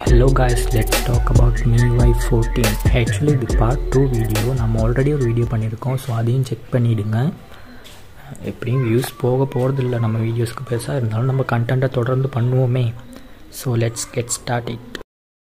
hello guys let's talk about MIUI 14 actually இது part two video நம்ம already ஒரு video பண்ணியிருக்கோம் ஸோ அதையும் செக் பண்ணிவிடுங்க எப்படியும் வியூஸ் போக போகிறதில்ல நம்ம வீடியோஸ்க்கு பெருசாக இருந்தாலும் நம்ம கண்டென்ட்டை தொடர்ந்து பண்ணுவோமே so let's get start it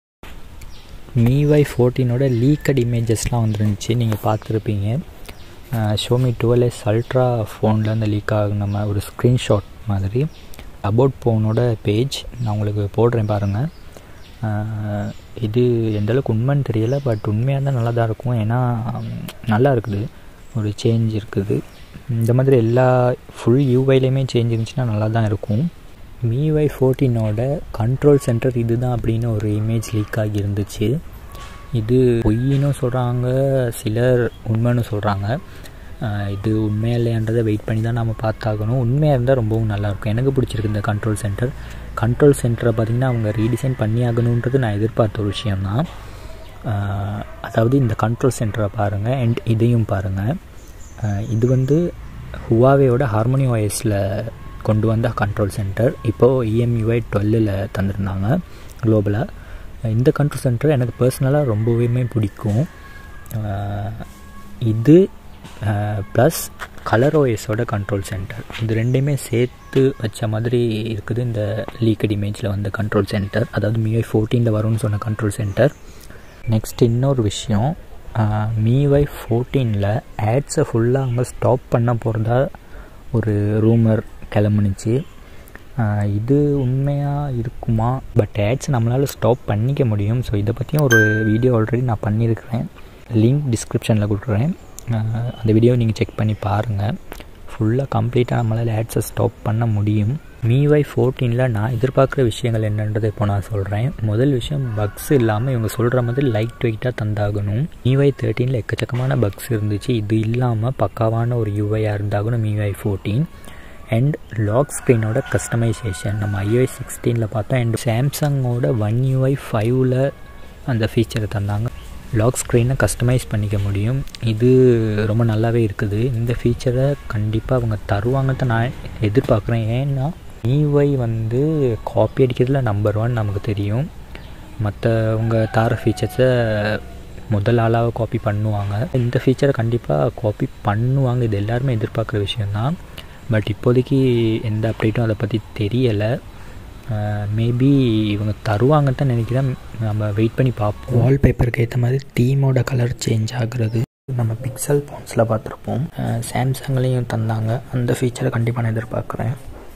MIUI 14 ஓட லீக்கட் இமேஜஸ்லாம் வந்துருந்துச்சு நீங்கள் பார்த்துருப்பீங்க ஷோமி டுவெல் எஸ் அல்ட்ரா ஃபோனில் அந்த லீக் ஆகுன ஒரு ஸ்க்ரீன்ஷாட் மாதிரி அபவுட் ஃபோனோட பேஜ் நான் உங்களுக்கு போடுறேன் பாருங்கள் இது எந்த அளவுக்கு உண்மைன்னு தெரியல பட் உண்மையாக இருந்தால் நல்லா தான் இருக்கும் ஏன்னா நல்லா இருக்குது ஒரு சேஞ்ச் இருக்குது இந்த மாதிரி எல்லா ஃபுல் யூஐலையுமே சேஞ்ச் இருந்துச்சுன்னா நல்லா தான் இருக்கும் மியூஐ ஃபோர்டீனோட கண்ட்ரோல் சென்டர் இது தான் அப்படின்னு ஒரு இமேஜ் லீக் ஆகி இருந்துச்சு இது பொய்ன்னு சொல்கிறாங்க சிலர் உண்மைன்னு சொல்கிறாங்க இது உண்மையாக இல்லையான்றதை வெயிட் பண்ணி தான் நம்ம பார்த்தாகணும் உண்மையாக இருந்தால் ரொம்பவும் நல்லாயிருக்கும் எனக்கு பிடிச்சிருக்கு இந்த கண்ட்ரோல் சென்டர் கண்ட்ரோல் சென்டரை பார்த்திங்கன்னா அவங்க ரீடிசைன் பண்ணி ஆகணுன்றது நான் எதிர்பார்த்த ஒரு விஷயந்தான் அதாவது இந்த கண்ட்ரோல் சென்டரை பாருங்கள் அண்ட் இதையும் பாருங்கள் இது வந்து ஹுவாவேயோட ஹார்மோனி வாய்ஸில் கொண்டு வந்த கண்ட்ரோல் சென்டர் இப்போது இஎம்யூஐ டுவெல்லில் தந்திருந்தாங்க குளோபலாக இந்த கண்ட்ரோல் சென்டர் எனக்கு பர்சனலாக ரொம்பவுமே பிடிக்கும் இது ப்ளஸ் கலர் ஓஎஸோட கண்ட்ரோல் சென்டர் இது ரெண்டையுமே சேர்த்து வச்ச மாதிரி இருக்குது இந்த லீக்கட் இமேஜில் வந்த கண்ட்ரோல் சென்டர் அதாவது மிஐ ஃபோர்டீனில் வரும்னு சொன்ன கண்ட்ரோல் சென்டர் நெக்ஸ்ட் இன்னொரு விஷயம் மிஒய் ஃபோர்டீனில் ஆட்ஸை ஃபுல்லாக அவங்க ஸ்டாப் பண்ண போகிறதா ஒரு ரூமர் கிளம்புனுச்சு இது உண்மையாக இருக்குமா பட் ஆட்ஸ் நம்மளால் ஸ்டாப் பண்ணிக்க முடியும் ஸோ இதை பற்றியும் ஒரு வீடியோ ஆல்ரெடி நான் பண்ணியிருக்கிறேன் லிங்க் டிஸ்கிரிப்ஷனில் கொடுக்குறேன் அந்த வீடியோவை நீங்கள் செக் பண்ணி பாருங்கள் ஃபுல்லாக கம்ப்ளீட்டாக நம்மளால் ஆட்ஸை ஸ்டாப் பண்ண முடியும் மிஒய் ஃபோர்டீனில் நான் எதிர்பார்க்குற விஷயங்கள் என்னன்றதை இப்போ நான் சொல்கிறேன் முதல் விஷயம் பக்ஸ் இல்லாமல் இவங்க சொல்கிற மாதிரி லைட் வெயிட்டாக தந்தாகணும் மிஒய் தேர்ட்டீனில் எக்கச்சக்கமான பக்ஸ் இருந்துச்சு இது இல்லாமல் பக்காவான ஒரு யூஐயாக இருந்தாகணும் மிஒய் ஃபோர்டீன் அண்ட் லாக் ஸ்க்ரீனோட கஸ்டமைசேஷன் நம்ம ஐஓஐ சிக்ஸ்டீனில் பார்த்தோம் அண்ட் சாம்சங்கோட ஒன் யூஐ ஃபைவ்ல அந்த ஃபீச்சரை தந்தாங்க லாக் ஸ்க்ரீனை கஸ்டமைஸ் பண்ணிக்க முடியும் இது ரொம்ப நல்லாவே இருக்குது இந்த ஃபீச்சரை கண்டிப்பாக அவங்க தருவாங்கன்னு தான் நான் எதிர்பார்க்குறேன் ஏன்னா மிஒய் வந்து காப்பி அடிக்கிறதுல நம்பர் ஒன் நமக்கு தெரியும் மற்றவங்க தார ஃபீச்சர்ஸை முதல் ஆளாக காப்பி பண்ணுவாங்க இந்த ஃபீச்சரை கண்டிப்பாக காப்பி பண்ணுவாங்க இது எல்லாருமே எதிர்பார்க்குற விஷயந்தான் பட் இப்போதைக்கு எந்த அப்டேட்டும் அதை பற்றி தெரியலை மேபி இவங்க தருவாங்கன்னு தான் நினைக்கிறேன் நம்ம வெயிட் பண்ணி பார்ப்போம் வால்பேப்பருக்கு ஏற்ற மாதிரி தீமோட கலர் சேஞ்ச் ஆகுறது நம்ம பிக்சல் ஃபோன்ஸில் பார்த்துருப்போம் சாம்சங்லேயும் தந்தாங்க அந்த ஃபீச்சரை கண்டிப்பாக நான் எதிர்பார்க்குறேன்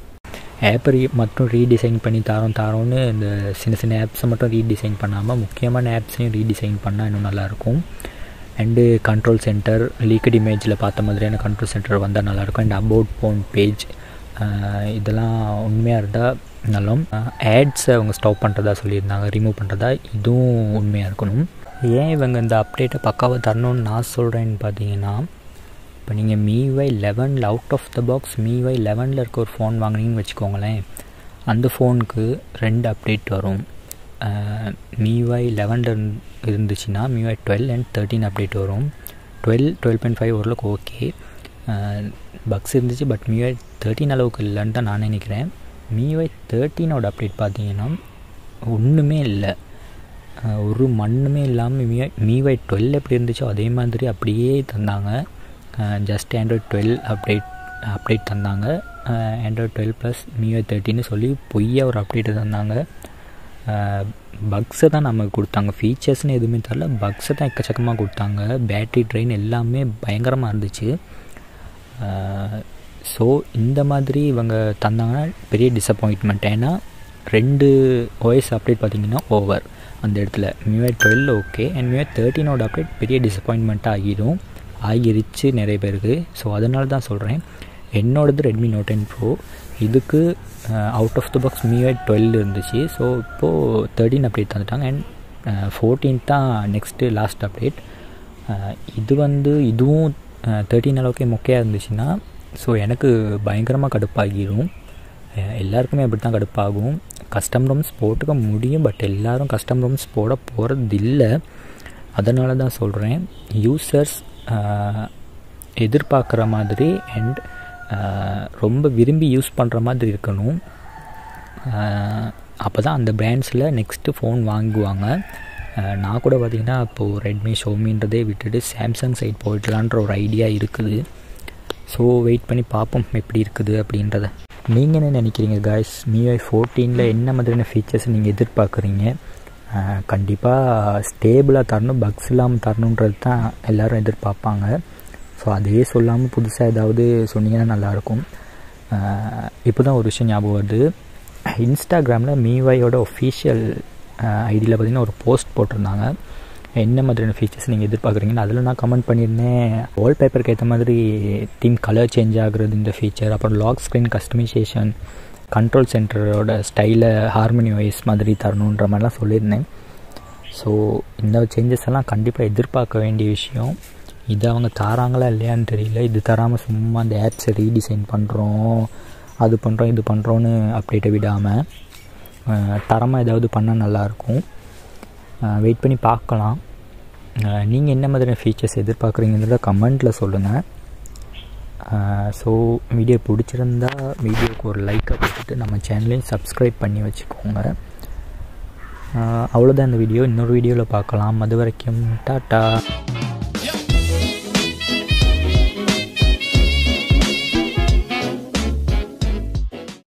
ஆப்பை ரீ மட்டும் ரீடிசைன் பண்ணி தாரோம் தாரோன்னு இந்த சின்ன சின்ன ஆப்ஸை மட்டும் ரீடிசைன் பண்ணாமல் முக்கியமான ஆப்ஸையும் ரீடிசைன் பண்ணால் இன்னும் நல்லாயிருக்கும் அண்டு கண்ட்ரோல் சென்டர் லீக்கட் இமேஜில் பார்த்த மாதிரியான கண்ட்ரோல் சென்டர் வந்தால் நல்லாயிருக்கும் அண்ட் அபவுட் ஃபோன் பேஜ் இதெல்லாம் உண்மையாக இருந்தால் இருந்தாலும் ஆட்ஸை அவங்க ஸ்டாப் பண்ணுறதா சொல்லியிருந்தாங்க ரிமூவ் பண்ணுறதா இதுவும் உண்மையாக இருக்கணும் ஏன் இவங்க இந்த அப்டேட்டை பக்காவாக தரணும்னு நான் சொல்கிறேன்னு பார்த்தீங்கன்னா இப்போ நீங்கள் மீஒய் லெவனில் out of the box MIUI லெவனில் இருக்க ஒரு ஃபோன் வாங்கினீங்கன்னு வச்சுக்கோங்களேன் அந்த ஃபோனுக்கு ரெண்டு அப்டேட் வரும் மிஒய் லெவனில் இருந்துச்சுன்னா MIUI twelve and thirteen update வரும் டுவெல் டுவெல் பாயிண்ட் ஃபைவ் ஓரளவுக்கு ஓகே பக்ஸ் இருந்துச்சு பட் மிஒய் தேர்ட்டின் அளவுக்கு இல்லைன்னு தான் நான் நினைக்கிறேன் மிஒய் தேர்ட்டினோட அப்டேட் பார்த்தீங்கன்னா ஒன்றுமே இல்லை ஒரு மண்ணுமே இல்லாமல் மிஒய் மிஒய் டுவெல் எப்படி இருந்துச்சோ அதே மாதிரி அப்படியே தந்தாங்க just Android twelve update update தந்தாங்க ஆண்ட்ராய்ட் டுவெல் ப்ளஸ் மிஒய் தேர்ட்டின்னு சொல்லி பொய்யாக ஒரு அப்டேட்டு தந்தாங்க பக்ஸை தான் நமக்கு கொடுத்தாங்க ஃபீச்சர்ஸ்னு எதுவுமே தரல பக்ஸை தான் எக்கச்சக்கமாக கொடுத்தாங்க பேட்ரி ட்ரெயின் எல்லாமே பயங்கரமாக இருந்துச்சு ஸோ இந்த மாதிரி இவங்க தந்தாங்கன்னா பெரிய டிசப்பாயின்மெண்ட் ஏன்னா ரெண்டு ஓஎஸ் அப்டேட் பார்த்திங்கன்னா ஓவர் அந்த இடத்துல MIUI twelve okay and MIUI தேர்ட்டினோட அப்டேட் பெரிய டிசப்பாயின்மெண்ட்டாக ஆகிடும் ஆகிருச்சு நிறைய பேருக்கு ஸோ அதனால தான் சொல்கிறேன் என்னோடது ரெட்மி நோட் டென் ப்ரோ இதுக்கு out of the box MIUI twelve இருந்துச்சு ஸோ இப்போது தேர்ட்டின் அப்டேட் தந்துட்டாங்க அண்ட் ஃபோர்டீன் தான் நெக்ஸ்ட்டு லாஸ்ட் அப்டேட் இது வந்து இதுவும் தேர்ட்டின் அளவுக்கு மொக்கையாக இருந்துச்சுன்னா ஸோ எனக்கு பயங்கரமாக கடுப்பாகிடும் எல்லாருக்குமே அப்படி தான் கடுப்பாகும் கஸ்டம் ரூம்ஸ் போட்டுக்க முடியும் பட் எல்லோரும் கஸ்டம் ரூம்ஸ் போட போகிறது இல்லை அதனால தான் சொல்கிறேன் யூசர்ஸ் எதிர்பார்க்குற மாதிரி அண்ட் ரொம்ப விரும்பி யூஸ் பண்ணுற மாதிரி இருக்கணும் அப்போ தான் அந்த பிராண்ட்ஸில் நெக்ஸ்ட்டு ஃபோன் வாங்குவாங்க நான் கூட பார்த்திங்கன்னா இப்போது ரெட்மி ஷோமின்றதே விட்டுட்டு சாம்சங் சைட் போயிடலான்ற ஒரு ஐடியா இருக்குது ஸோ வெயிட் பண்ணி பார்ப்போம் எப்படி இருக்குது அப்படின்றத நீங்கள் என்ன நினைக்கிறீங்க காய்ஸ் மிஐ ஃபோர்டீனில் என்ன மாதிரியான ஃபீச்சர்ஸ் நீங்கள் எதிர்பார்க்குறீங்க கண்டிப்பாக ஸ்டேபிளாக தரணும் பக்ஸ் இல்லாமல் தரணுன்றது தான் எல்லோரும் எதிர்பார்ப்பாங்க ஸோ அதையே சொல்லாமல் புதுசாக ஏதாவது சொன்னீங்கன்னா நல்லாயிருக்கும் இப்போ தான் ஒரு விஷயம் ஞாபகம் வருது இன்ஸ்டாகிராமில் மீவாயோட ஒஃபீஷியல் ஐடியில் பார்த்திங்கன்னா ஒரு போஸ்ட் போட்டிருந்தாங்க என்ன மாதிரியான ஃபீச்சர்ஸ் நீங்கள் எதிர்பார்க்குறீங்கன்னு அதில் நான் கமெண்ட் பண்ணியிருந்தேன் வால்பேப்பருக்கு ஏற்ற மாதிரி தீம் கலர் சேஞ்ச் ஆகுறது இந்த ஃபீச்சர் அப்புறம் லாக் ஸ்க்ரீன் கஸ்டமைசேஷன் கண்ட்ரோல் சென்டரோட ஸ்டைலை ஹார்மனி வைஸ் மாதிரி தரணுன்ற மாதிரிலாம் சொல்லியிருந்தேன் ஸோ இந்த சேஞ்சஸ் எல்லாம் கண்டிப்பாக எதிர்பார்க்க வேண்டிய விஷயம் இது அவங்க தாராங்களா இல்லையான்னு தெரியல இது தராமல் சும்மா அந்த ஆப்ஸை ரீடிசைன் பண்ணுறோம் அது பண்ணுறோம் இது பண்ணுறோன்னு அப்டேட்டை விடாமல் தரமாக ஏதாவது பண்ணால் நல்லாயிருக்கும் வெயிட் பண்ணி பார்க்கலாம் நீங்கள் என்ன மாதிரியான ஃபீச்சர்ஸ் எதிர்பார்க்குறீங்கிறத கமெண்ட்டில் சொல்லுங்கள் ஸோ வீடியோ பிடிச்சிருந்தா வீடியோக்கு ஒரு லைக்கை போட்டுட்டு நம்ம சேனலையும் சப்ஸ்கிரைப் பண்ணி வச்சுக்கோங்க அவ்வளோதான் இந்த வீடியோ இன்னொரு வீடியோவில் பார்க்கலாம் அது வரைக்கும் டாட்டா